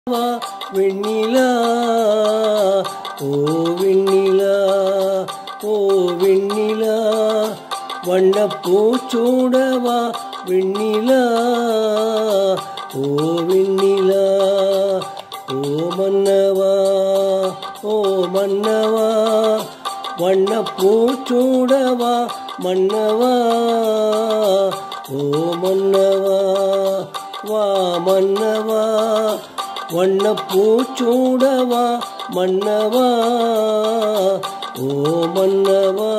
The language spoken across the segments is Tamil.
வா வெண்ணிலா ஓ வெண்ணிலா ஓ வெண்ணிலா வண்ணப்பூச்சூடவா வெண்ணிலா ஓ வெண்ணிலா ஓ மன்னவா ஓ மன்னவா வண்ணப்பூச்சூடவா மன்னவா ஓ மன்னவா வா மன்னவா வண்ணப்பூச்சூடவா மன்னவா ஓ மன்னவா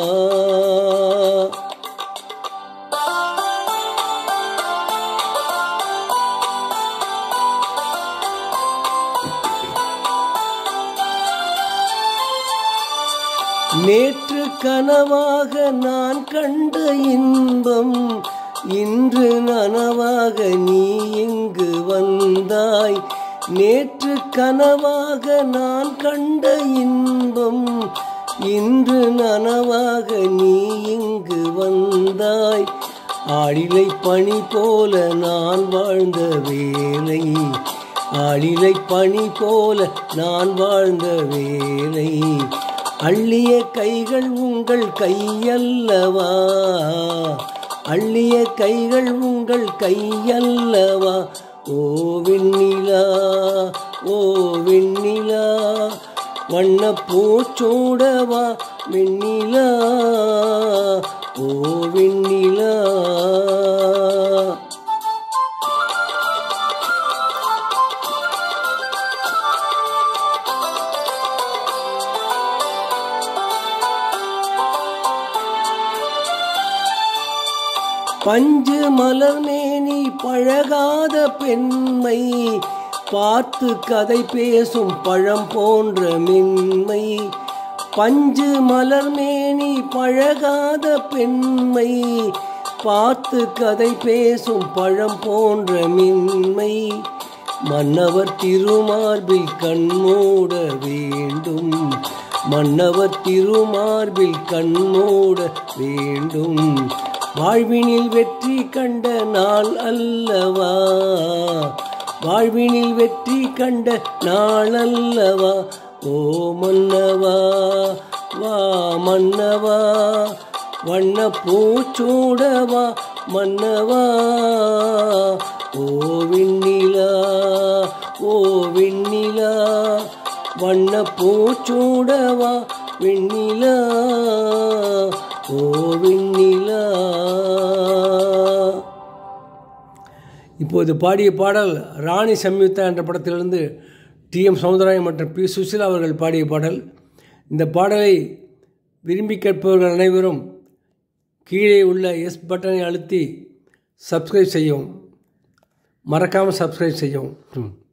நேற்று கனவாக நான் கண்ட இன்பம் இன்று நனவாக நீ இங்கு வந்தாய் நேற்று கனவாக நான் கண்ட இன்பம் இன்று நனவாக நீ இங்கு வந்தாய் ஆளிலை பனி போல நான் வாழ்ந்த வேலை ஆளிலை பனி போல நான் வாழ்ந்த வேலை அள்ளிய கைகள் உங்கள் கையல்லவா அள்ளிய கைகள் உங்கள் கையல்லவா ஓ வெண்ணிலா ஓ வெண்ணிலா வண்ண பூச்சூடவா வெண்ணிலா ஓ வெண்ணிலா பஞ்சு மலர் மேனி பழகாத பெண்மை பார்த்து கதை பேசும் பழம் போன்ற மென்மை பஞ்சு மலர் மேனி பழகாத பெண்மை பார்த்து கதை பேசும் பழம் போன்ற மென்மை மன்னவர் திருமார்பில் கண்மூட வேண்டும் மன்னவர் திருமார்பில் கண்மூட வேண்டும் வாழ்வினில் வெற்றி கண்ட நாள் அல்லவா வாழ்வினில் வெற்றி கண்ட நாள் அல்லவா ஓ மன்னவா வா மன்னவா வண்ண பூச்சூடவா மன்னவா ஓ விண்ணிலா ஓ விண்ணிலா வண்ண பூச்சூடவா வெண்ணிலா ஓ வெண்ணிலா இப்போது பாடிய பாடல் ராணி சம்யுக்தா என்ற படத்திலிருந்து டி எம் சௌந்தராயன் மற்றும் பி சுசிலா அவர்கள் பாடிய பாடல் இந்த பாடலை விரும்பி கேட்பவர்கள் அனைவரும் கீழே உள்ள எஸ் பட்டனை அழுத்தி சப்ஸ்கிரைப் செய்யவும் மறக்காமல் சப்ஸ்கிரைப் செய்யவும் ம்